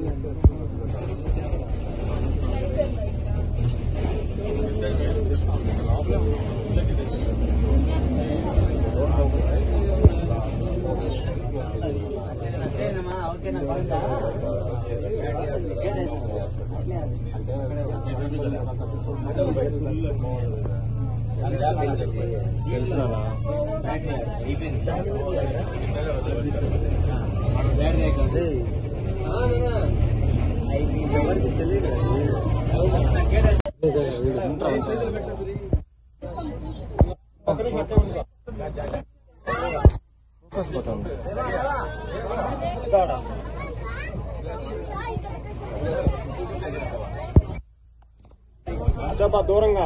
అదబ్బా దూరంగా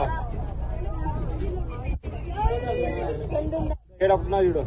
ఏడప్పున్నా చూడు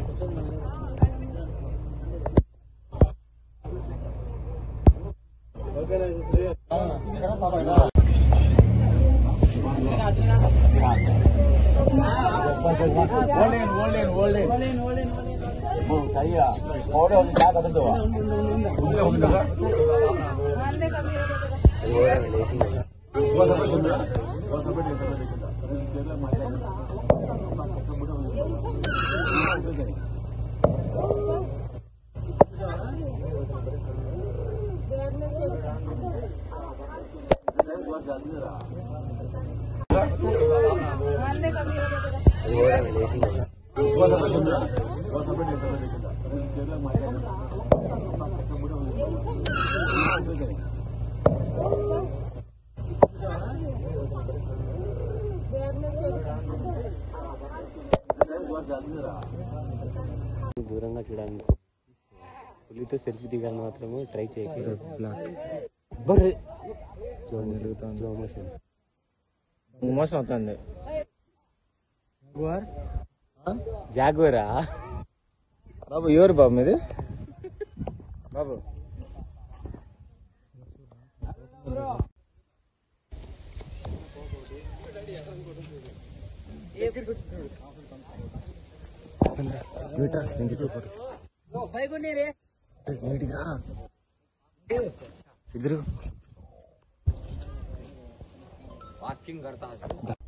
దూరంగా చూడాలని పులితో సెల్ఫీ దిగాలి మాత్రమే ట్రై చేయకూడదు బ్లాక్ బర్రె తిరుగుతుంది స్లో మోషన్ మోసం అవుతుంది జాగ్వరా బాబు ఎవరు బాబు మీది బాబు బేటా ఇంక చెప్పడు బయటికి రా ఇద్దరు వాకింగ్ కడతా